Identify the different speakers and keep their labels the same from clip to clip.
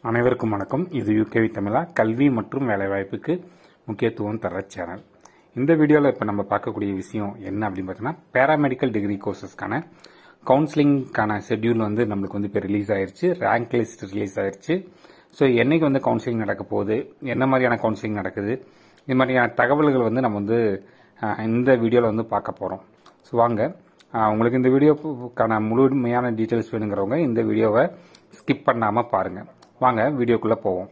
Speaker 1: அனைவருக்கும் வணக்கம் இது யூகேவி தமிழா கல்வி மற்றும் வேலைவாய்ப்புக்கு முக்கியத்துவம் தர சேனல் இந்த வீடியோவில் இப்போ நம்ம பார்க்கக்கூடிய விஷயம் என்ன அப்படின்னு பார்த்தீங்கன்னா பேராமெடிக்கல் டிகிரி கோர்சஸ்க்கான கவுன்சிலிங்க்கான ஷெட்யூல் வந்து நம்மளுக்கு வந்து இப்போ ரிலீஸ் ஆயிருச்சு ரேங்க் லிஸ்ட் ரிலீஸ் ஆயிருச்சு ஸோ என்னைக்கு வந்து கவுன்சிலிங் நடக்க போகுது என்ன மாதிரியான கவுன்சிலிங் நடக்குது இது மாதிரியான தகவல்கள் வந்து நம்ம வந்து அஹ், இந்த வீடியோவில் வந்து பார்க்க போகிறோம் ஸோ வாங்க அஹ், உங்களுக்கு இந்த வீடியோக்கான முழுமையான டீட்டெயில்ஸ் வேணுங்கிறவங்க இந்த வீடியோவை ஸ்கிப் பண்ணாமல் பாருங்கள் வாங்க வீடியோக்குள்ளே போவோம்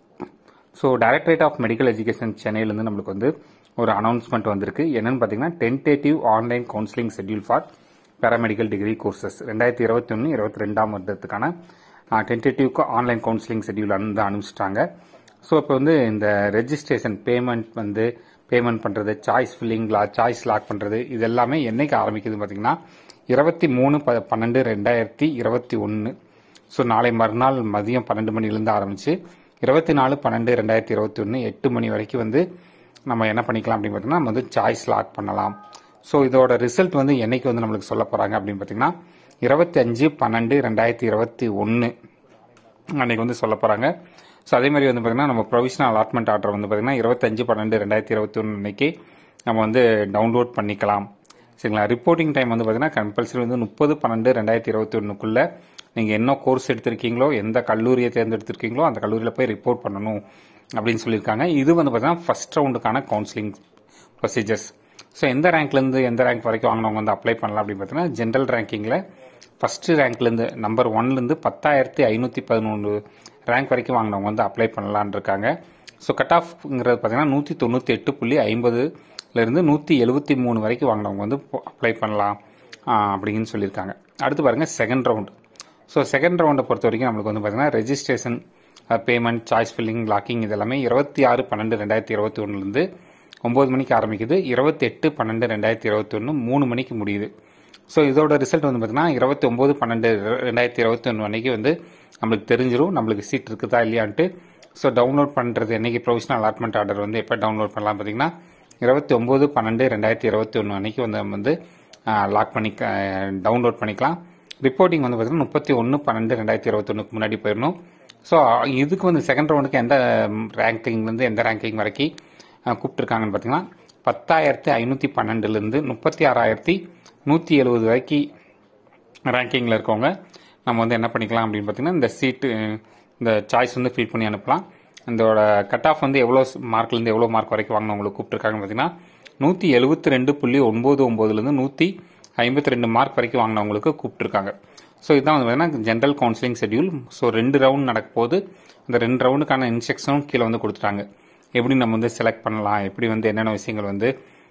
Speaker 1: so directorate of medical education சென்னையிலேருந்து நம்மளுக்கு வந்து ஒரு அனௌன்ஸ்மெண்ட் வந்திருக்கு என்னன்னு பார்த்தீங்கன்னா tentative online counselling schedule for paramedical degree courses ரெண்டாயிரத்தி இருபத்தி ஒன்று இருபத்தி ரெண்டாம் வருடத்துக்கான டென்டேட்டிவ்க்கு ஆன்லைன் கவுன்சிலிங் ஷெட்யூல் வந்து அனுப்பிச்சிட்டாங்க ஸோ இப்போ வந்து இந்த ரெஜிஸ்ட்ரேஷன் பேமெண்ட் வந்து பேமெண்ட் பண்ணுறது சாய்ஸ் ஃபில்லிங் லா சாய்ஸ் லாக் பண்ணுறது இது எல்லாமே என்னைக்கு ஆரம்பிக்குதுன்னு பார்த்தீங்கன்னா இருபத்தி மூணு ப பன்னெண்டு ரெண்டாயிரத்தி இருபத்தி ஒன்று ஸோ நாளை மறுநாள் மதியம் பன்னெண்டு மணிலேருந்து ஆரம்பிச்சு இருபத்தி நாலு பன்னெண்டு ரெண்டாயிரத்தி இருபத்தி ஒன்று எட்டு மணி வரைக்கும் வந்து நம்ம என்ன பண்ணிக்கலாம் அப்படின்னு பார்த்தீங்கன்னா நம்ம வந்து சாய்ஸ் லாக் பண்ணலாம் ஸோ இதோட ரிசல்ட் வந்து என்னைக்கு வந்து நம்மளுக்கு சொல்ல போகிறாங்க அப்படின்னு பார்த்தீங்கன்னா இருபத்தி அஞ்சு பன்னெண்டு ரெண்டாயிரத்தி இருபத்தி ஒன்று அன்னைக்கு வந்து சொல்ல போகிறாங்க ஸோ அதே மாதிரி வந்து பார்த்தீங்கன்னா நம்ம ப்ரொவிஷனல் அலாட்மெண்ட் ஆர்டர் வந்து பார்த்தீங்கன்னா இருபத்தஞ்சு பன்னெண்டு ரெண்டாயிரத்தி இருபத்தி ஒன்று அன்னைக்கு நம்ம வந்து டவுன்லோட் பண்ணிக்கலாம் சரிங்களா ரிப்போர்ட்டிங் டைம் வந்து பார்த்தீங்கன்னா கம்பல்சரி வந்து முப்பது பன்னெண்டு ரெண்டாயிரத்தி இருபத்தி ஒன்றுக்குள்ளே நீங்கள் என்ன கோர்ஸ் எடுத்திருக்கீங்களோ எந்த கல்லூரியை தேர்ந்தெடுத்திருக்கீங்களோ அந்த கல்லூரியில் போய் ரிப்போர்ட் பண்ணணும் அப்படின்னு சொல்லியிருக்காங்க இது வந்து பார்த்தீங்கன்னா ஃபர்ஸ்ட் ரவுண்டுக்கான கவுன்சிலிங் ப்ரொசீஜர்ஸ் ஸோ எந்த ரேங்க்லேருந்து எந்த ரேங்க் வரைக்கும் வாங்கினவங்க வந்து அப்ளை பண்ணலாம் அப்படின்னு பார்த்தீங்கன்னா ஜென்ரல் ரேங்கிங்கில் ஃபஸ்ட்டு ரேங்க்லேருந்து நம்பர் ஒன்லேருந்து பத்தாயிரத்தி ஐநூற்றி பதினொன்று ரேங்க் வரைக்கும் வாங்கினவங்க வந்து அப்ளை பண்ணலான்னு இருக்காங்க ஸோ கட் ஆஃப்ங்கிறது பார்த்தீங்கன்னா நூற்றி தொண்ணூற்றி எட்டு புள்ளி ஐம்பதுலேருந்து நூற்றி எழுபத்தி மூணு வரைக்கும் வாங்கினவங்க வந்து அப்ளை பண்ணலாம் ஆ, அப்படின்னு சொல்லியிருக்காங்க அடுத்து பாருங்கள் செகண்ட் ரவுண்ட் ஸோ செகண்ட் ரவுண்டை பொறுத்த வரைக்கும் நம்மளுக்கு வந்து பார்த்தீங்கன்னா registration payment choice filling locking இது எல்லாமே இருபத்தி ஆறு பன்னெண்டு ரெண்டாயிரத்தி இருபத்தி ஒன்றுலேருந்து ஒம்பது மணிக்கு ஆரம்பிக்குது இருபத்தி எட்டு பன்னெண்டு ரெண்டாயிரத்தி இருபத்தி ஒன்று மூணு மணிக்கு முடியுது ஸோ இதோட ரிசல்ட் வந்து பார்த்தீங்கன்னா இருபத்தி ஒம்பது பன்னெண்டு ரெண்டாயிரத்தி இருபத்தி ஒன்று அன்னைக்கு வந்து நம்மளுக்கு தெரிஞ்சிரும் நம்மளுக்கு சீட் இருக்குதா இல்லையான்ட்டு ஸோ டவுன்லோட் பண்ணுறது என்னைக்கு ப்ரொவிஷனல் அலாட்மெண்ட் ஆர்டர் வந்து எப்போ டவுன்லோட் பண்ணலாம் பார்த்தீங்கன்னா இருபத்தி ஒம்பது பன்னெண்டு ரெண்டாயிரத்தி இருபத்தி ஒன்று அன்னைக்கு வந்து நம்ம வந்து லாக் பண்ணி டவுன்லோட் பண்ணிக்கலாம் ரிப்போர்ட்டிங் வந்து பார்த்தீங்கன்னா முப்பத்தி ஒன்று பன்னெண்டு ரெண்டாயிரத்தி இருபத்தொன்னுக்கு முன்னாடி போயிடணும் ஸோ இதுக்கு வந்து செகண்ட் ரவுண்டுக்கு எந்த ரேங்கிங்லேருந்து எந்த ரேங்கிங் வரைக்கும் அஹ், கூப்பிட்டுருக்காங்கன்னு பார்த்தீங்கன்னா பத்தாயிரத்தி ஐநூற்றி பன்னெண்டுலேருந்து முப்பத்தி ஆறாயிரத்தி நூற்றி எழுபது வரைக்கும் ரேங்கிங்கில் இருக்கவங்க நம்ம வந்து என்ன பண்ணிக்கலாம் அப்படின்னு பார்த்தீங்கன்னா இந்த சீட்டு இந்த சாய்ஸ் வந்து ஃபில் பண்ணி அனுப்பலாம் இதோட கட் ஆஃப் வந்து எவ்வளோ மார்க்லேருந்து எவ்வளோ மார்க் வரைக்கும் வாங்கினவங்களுக்கு கூப்பிட்டுருக்காங்கன்னு பார்த்தீங்கன்னா நூற்றி எழுபத்தி ரெண்டு புள்ளி ஒன்பது ஒம்போதுலேருந்து நூற்றி ஐம்பத்தி ரெண்டு மார்க் வரைக்கும் வாங்கினவங்களுக்கு கூப்பிட்டுருக்காங்க ஸோ இதுதான் வந்து பார்த்தீங்கன்னா ஜென்ரல் கவுன்சிலிங் ஷெட்யூல் ஸோ ரெண்டு ரவுண்ட் நடக்க போது இந்த ரெண்டு ரவுண்டுக்கான இன்ஸ்ட்ரக்ஷனும் கீழே வந்து கொடுத்துட்டாங்க எப்படி நம்ம வந்து செலக்ட் பண்ணலாம் எப்படி வந்து என்னென்ன விஷயங்கள் வந்து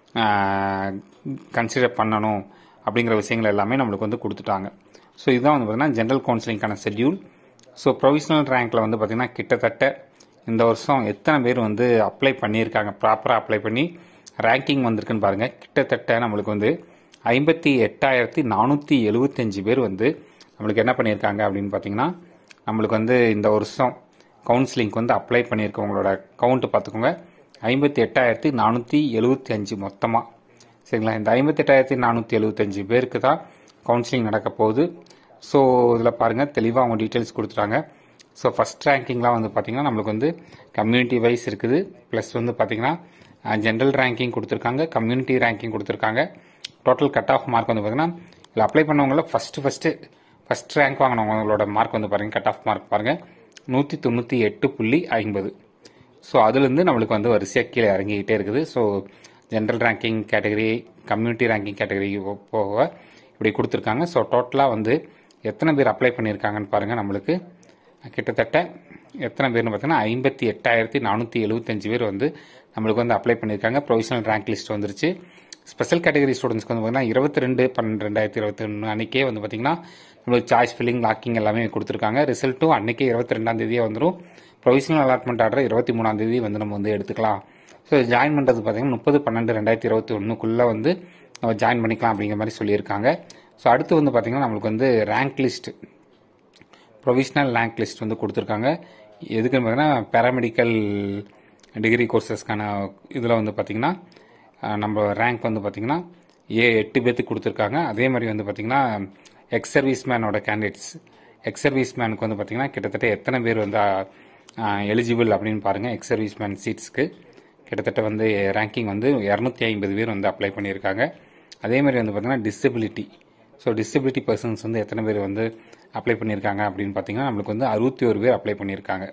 Speaker 1: கன்சிடர் பண்ணணும் அப்படிங்கிற விஷயங்கள் எல்லாமே நம்மளுக்கு வந்து கொடுத்துட்டாங்க ஸோ இதுதான் வந்து பார்த்தீங்கன்னா ஜென்ரல் கவுன்சிலிங்கான ஷெட்யூல் ஸோ ப்ரொவிஷனல் ரேங்க்கில் வந்து பார்த்தீங்கன்னா கிட்டத்தட்ட இந்த வருஷம் எத்தனை பேர் வந்து அப்ளை பண்ணியிருக்காங்க ப்ராப்பராக அப்ளை பண்ணி ரேங்கிங் வந்திருக்குன்னு பாருங்கள் கிட்டத்தட்ட நம்மளுக்கு வந்து ஐம்பத்தி எட்டாயிரத்தி நானூற்றி எழுபத்தஞ்சு பேர் வந்து நம்மளுக்கு என்ன பண்ணியிருக்காங்க அப்படின்னு பார்த்தீங்கன்னா நம்மளுக்கு வந்து இந்த வருஷம் கவுன்சிலிங்க்கு வந்து அப்ளை பண்ணியிருக்கவங்களோட கவுண்ட் பார்த்துக்கோங்க ஐம்பத்தி எட்டாயிரத்தி நானூற்றி எழுபத்தி அஞ்சு மொத்தமாக சரிங்களா இந்த ஐம்பத்தி எட்டாயிரத்தி நானூற்றி எழுபத்தஞ்சு பேருக்கு தான் கவுன்சிலிங் நடக்க போகுது ஸோ இதில் பாருங்கள் தெளிவாக அவங்க டீட்டெயில்ஸ் கொடுத்துட்டாங்க ஸோ ஃபஸ்ட் ரேங்கிங்லாம் வந்து பார்த்தீங்கன்னா நம்மளுக்கு வந்து கம்யூனிட்டி வைஸ் இருக்குது ப்ளஸ் வந்து பார்த்தீங்கன்னா ஜென்ரல் ரேங்கிங் கொடுத்துருக்காங்க கம்யூனிட்டி ரேங்கிங் கொடுத்துருக்காங்க டோட்டல் கட் ஆஃப் மார்க் வந்து பார்த்தீங்கன்னா இதில் அப்ளை பண்ணவங்கள ஃபஸ்ட்டு ஃபஸ்ட்டு ஃபஸ்ட் ரேங்க் வாங்கினவங்களோட மார்க் வந்து பாருங்கள் கட் ஆஃப் மார்க் பாருங்கள் நூற்றி தொண்ணூற்றி எட்டு புள்ளி ஐம்பது ஸோ அதுலேருந்து நம்மளுக்கு வந்து வரிசையாக கீழே இறங்கிக்கிட்டே இருக்குது so general ranking category community ranking category போக இப்படி கொடுத்துருக்காங்க ஸோ டோட்டலாக வந்து எத்தனை பேர் அப்ளை பண்ணியிருக்காங்கன்னு பாருங்கள் நம்மளுக்கு கிட்டத்தட்ட எத்தனை பேர்னு பார்த்தீங்கன்னா ஐம்பத்தி எட்டாயிரத்தி நானூற்றி எழுபத்தஞ்சு பேர் வந்து நம்மளுக்கு வந்து அப்ளை பண்ணியிருக்காங்க ப்ரொவிஷனல் ரேங்க் லிஸ்ட் வந்துருச்சு ஸ்பெஷல் கேட்டகரி ஸ்டூடெண்ட்ஸ்க்கு வந்து பார்த்தீங்கன்னா இருபத்தி ரெண்டு பன்னெண்டு ரெண்டாயிரத்தி இருபத்தி ஒன்று அன்றைக்கே வந்து பார்த்தீங்கன்னா நம்மளுக்கு சாய்ஸ் ஃபில்லிங் லாக்கிங் எல்லாமே கொடுத்துருக்காங்க ரிசல்ட்டும் அன்றைக்கே இருபத்தி ரெண்டாம் தேதியே வந்துடும் ப்ரொவிஷனல் அலாட்மெண்ட் ஆர்டர் இருபத்தி மூணாம் தேதி வந்து நம்ம வந்து எடுத்துக்கலாம் ஸோ ஜாயின் பண்ணுறது பார்த்தீங்கன்னா முப்பது பன்னெண்டு ரெண்டாயிரத்தி இருபத்தி ஒன்றுக்குள்ளே வந்து நம்ம ஜாயின் பண்ணிக்கலாம் அப்படிங்கிற மாதிரி சொல்லியிருக்காங்க ஸோ அடுத்து வந்து பார்த்தீங்கன்னா நம்மளுக்கு வந்து rank list provisional rank list வந்து கொடுத்துருக்காங்க எதுக்குன்னு பார்த்தீங்கன்னா பேராமெடிக்கல் டிகிரி கோர்சஸ்க்கான இதில் வந்து பார்த்தீங்கன்னா அஹ், நம்ம ரேங்க் வந்து பார்த்தீங்கன்னா ஏ எட்டு பேர்த்துக்கு கொடுத்துருக்காங்க அதே மாதிரி வந்து பார்த்தீங்கன்னா எக்ஸ் சர்வீஸ் மேனோட கேண்டிடேட்ஸ் எக்ஸ் சர்வீஸ் மேனுக்கு வந்து பார்த்தீங்கன்னா கிட்டத்தட்ட எத்தனை பேர் வந்து எலிஜிபிள் அப்படின்னு பாருங்கள் எக்ஸ் சர்வீஸ் மேன் சீட்ஸ்க்கு கிட்டத்தட்ட வந்து ரேங்கிங் வந்து இரநூத்தி ஐம்பது பேர் வந்து அப்ளை பண்ணியிருக்காங்க அதே மாதிரி வந்து பார்த்தீங்கன்னா டிசபிலிட்டி ஸோ டிசபிலிட்டி பர்சன்ஸ் வந்து எத்தனை பேர் வந்து அப்ளை பண்ணியிருக்காங்க அப்படின்னு பார்த்தீங்கன்னா நம்மளுக்கு வந்து அறுபத்தி ஒரு பேர் அப்ளை பண்ணியிருக்காங்க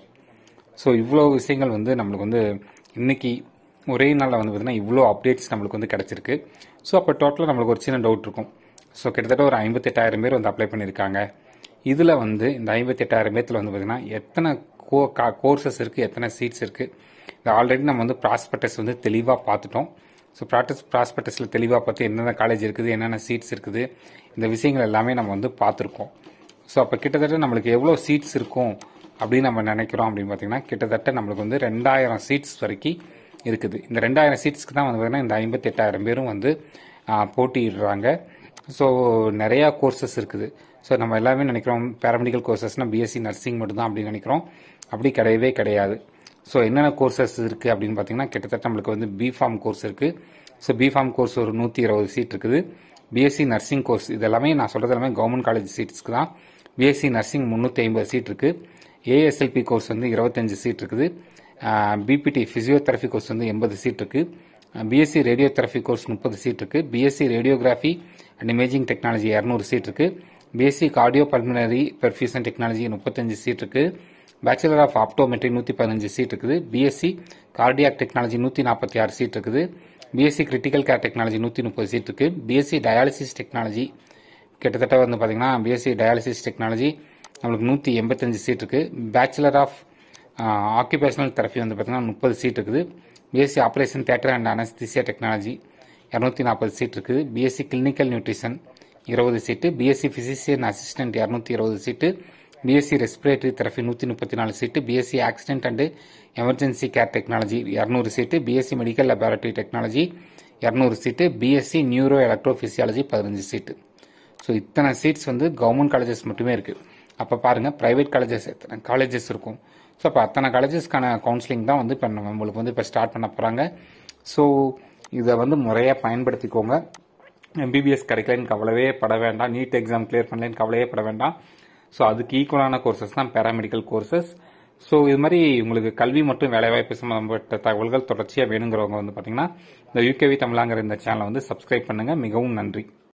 Speaker 1: ஸோ இவ்வளோ விஷயங்கள் வந்து நம்மளுக்கு வந்து இன்னைக்கு ஒரே நாளில் வந்து பார்த்தீங்கன்னா இவ்வளோ அப்டேட்ஸ் நம்மளுக்கு வந்து கிடச்சிருக்கு ஸோ அப்போ டோட்டலாக நம்மளுக்கு ஒரு சின்ன டவுட் இருக்கும் ஸோ கிட்டத்தட்ட ஒரு ஐம்பத்தெட்டாயிரம் பேர் வந்து அப்ளை பண்ணியிருக்காங்க இதில் வந்து இந்த ஐம்பத்தெட்டாயிரம் பேர்த்தில் வந்து பார்த்தீங்கன்னா எத்தனை கோ கோர்சஸ் இருக்குது எத்தனை சீட்ஸ் இருக்குது இது ஆல்ரெடி நம்ம வந்து ப்ராஸ்பெக்டஸ் வந்து தெளிவாக பார்த்துட்டோம் ஸோ ப்ராக்டிஸ் ப்ராஸ்பெக்டஸில் தெளிவாக பார்த்து என்னென்ன காலேஜ் இருக்குது என்னென்ன சீட்ஸ் இருக்குது இந்த விஷயங்கள் எல்லாமே நம்ம வந்து பார்த்துருக்கோம் ஸோ அப்போ கிட்டத்தட்ட நம்மளுக்கு எவ்வளோ சீட்ஸ் இருக்கும் அப்படின்னு நம்ம நினைக்கிறோம் அப்படின்னு பார்த்தீங்கன்னா கிட்டத்தட்ட நம்மளுக்கு வந்து ரெண்டாயிரம் சீட்ஸ் வரைக்கும் இருக்குது இந்த ரெண்டாயிரம் சீட்ஸ்க்கு தான் வந்து பார்த்தீங்கன்னா இந்த ஐம்பத்தெட்டாயிரம் பேரும் வந்து ஆ, போட்டியிடுறாங்க ஸோ நிறையா கோர்சஸ் இருக்குது ஸோ நம்ம எல்லாமே நினைக்கிறோம் பேராமெடிக்கல் கோர்சஸ்னால் பிஎஸ்சி நர்சிங் மட்டும்தான் அப்படின்னு நினைக்கிறோம் அப்படி கிடையவே கிடையாது ஸோ என்னென்ன கோர்சஸ் இருக்குது அப்படின்னு பார்த்தீங்கன்னா கிட்டத்தட்ட நம்மளுக்கு வந்து பிஃபார்ம் கோர்ஸ் இருக்குது ஸோ பிஃபார்ம் கோர்ஸ் ஒரு நூற்றி இருபது சீட் இருக்குது பிஎஸ்சி நர்சிங் கோர்ஸ் இது எல்லாமே நான் சொல்கிறது எல்லாமே கவர்மெண்ட் காலேஜ் சீட்ஸ்க்கு தான் பிஎஸ்சி நர்சிங் முந்நூற்றி ஐம்பது சீட் இருக்குது ஏஎஸ்எல்பி கோர்ஸ் வந்து இருபத்தஞ்சு சீட் இருக்குது பிபிடி ஃபிசியோதெரபி கோர்ஸ் வந்து எண்பது சீட் இருக்குது பிஎஸ்சி ரேடியோதெரபி கோர்ஸ் முப்பது சீட் இருக்குது BSc radiography and imaging technology இரநூறு சீட் இருக்குது BSc cardio pulmonary perfusion technology முப்பத்தஞ்சு சீட் இருக்குது பேச்சுலர் ஆஃப் ஆப்டோமெட்ரி நூற்றி பதினஞ்சு சீட் இருக்குது பிஎஸ்சி கார்டியாக் டெக்னாலஜி நூற்றி நாற்பத்தி ஆறு சீட் இருக்குது பிஎஸ்சி கிரிட்டிக்கல் கேர் டெக்னாலஜி நூற்றி முப்பது சீட் இருக்குது பிஎஸ்சி டயாலிசிஸ் டெக்னாலஜி கிட்டத்தட்ட வந்து பார்த்தீங்கன்னா பிஎஸ்சி டயாலிசிஸ் டெக்னாலஜி நம்மளுக்கு நூற்றி எண்பத்தஞ்சு சீட் இருக்குது பேச்சுலர் ஆஃப் ஆக்குபேஷனல் தெரப்பி வந்து பார்த்தீங்கன்னா முப்பது சீட் இருக்குது BSc operation theatre and anaesthesia technology இரநூத்தி நாற்பது சீட் இருக்குது பிஎஸ்சி கிளினிக்கல் நியூட்ரிஷன் இருபது சீட்டு பிஎஸ்சி ஃபிசிஷியன் அசிஸ்டன்ட் இரநூத்தி இருபது சீட்டு பிஎஸ்சி ரெஸ்பிரேட்டரி தெரப்பி நூற்றி முப்பத்தி நாலு seat BSc accident and emergency care technology இரநூறு seat BSc medical laboratory technology இரநூறு சீட்டு பிஎஸ்சி நியூரோ எலக்ட்ரோபிசியாலஜி பதினஞ்சு சீட்டு ஸோ இத்தனை சீட்ஸ் வந்து கவர்மெண்ட் காலேஜஸ் மட்டுமே இருக்குது அப்போ பாருங்கள் ப்ரைவேட் காலேஜஸ் எத்தனை காலேஜஸ் இருக்கும் ஸோ அப்போ அத்தனை காலேஜஸ்க்கான கவுன்சிலிங் தான் வந்து இப்போ நம்மளுக்கு வந்து இப்போ ஸ்டார்ட் பண்ண போகிறாங்க ஸோ இதை வந்து முறையாக பயன்படுத்திக்கோங்க எம்பிபிஎஸ் கிடைக்கலன்னு கவலையே பட வேண்டாம் நீட் எக்ஸாம் கிளியர் பண்ணலன்னு கவலையே பட வேண்டாம் ஸோ அதுக்கு ஈக்குவலான கோர்சஸ் தான் பேராமெடிக்கல் கோர்சஸ் ஸோ இது மாதிரி உங்களுக்கு கல்வி மற்றும் வேலைவாய்ப்பு சம்பந்தப்பட்ட தகவல்கள் தொடர்ச்சியாக வேணுங்கிறவங்க வந்து பார்த்தீங்கன்னா இந்த யூகேவி தமிழாங்கிற இந்த சேனலை வந்து சப்ஸ்கிரைப் பண்ணுங்க மிகவும் நன்றி